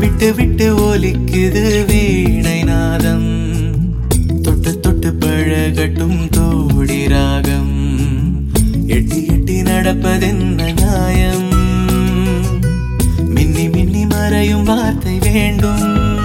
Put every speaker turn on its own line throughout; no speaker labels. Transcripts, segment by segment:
விட்டு விட்டு ஒலிக்குது வீணை நாதம் தொட்டு தொட்டு பழகட்டும் தோடி ராகம் எட்டி எட்டி நடப்பதென்ன நியாயம் மின்னி மின்னி மறையும் வார்த்தை வேண்டும்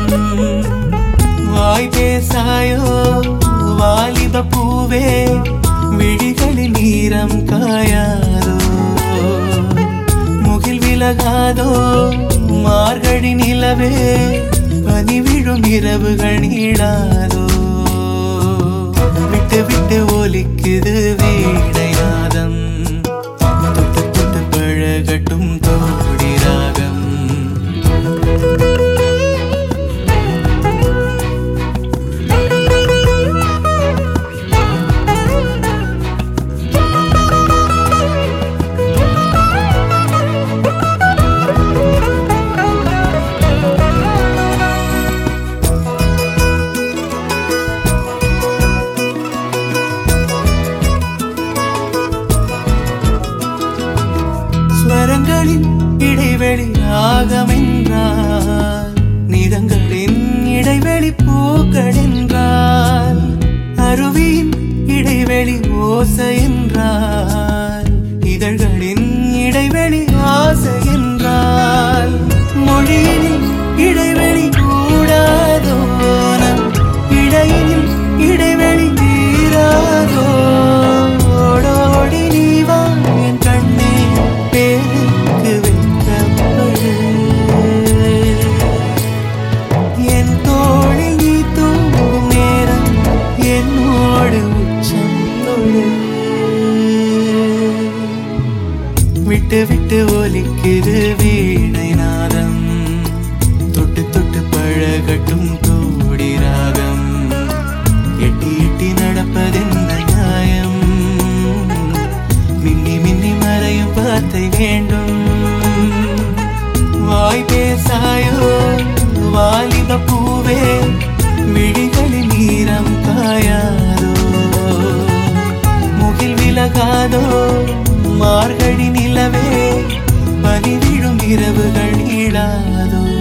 வாய் பேசாயோ வாலிப பூவே விழிகளில் நீரம் காயாதோ முகில் விலகாதோ மார்கழி நிலவே பனி விழும் இரவுகள் நீளாதோ விட்டு விட்டு ஒலிக்குது வீணை நாதம் தொட்டு தொட்டு பழகட்டும் தோடி ராகம் ஸ்வரங்களின் இடைவெளி ராகமென்றால் நிறங்களின் இடைவெளி பூக்கள் என்றால் அருவியின் இடைவெளி ஓசை என்றால் இதழ்களின் இடைவெளி ஆசை என்றால் மொழியினில் இடைவெளி கூடாதோ நம் இடையினில் இடைவெளி தீராதோ ஓடோடி நீ வா என் கண்ணே பேருக்கு வைக்கப்படு என் தோளில் நீ தூங்கும் நேரம் என்னோடு உச்சம் தொடு விட்டு விட்டு ஒலிக்குது வீணை நாதம் தொட்டு தொட்டு பழகட்டும் தோடி ராகம் எட்டி எட்டி நடப்பதென்ன நியாயம் மின்னி மின்னி மறையும் வார்த்தை வேண்டும் வாய் பேசாயோ வாலிப பூவே விழிகளில் நீரம் காயாதோ முகில் விலகாதோ மார்கழி நிலவே பனி விழும் இரவுகள் நீளாதோ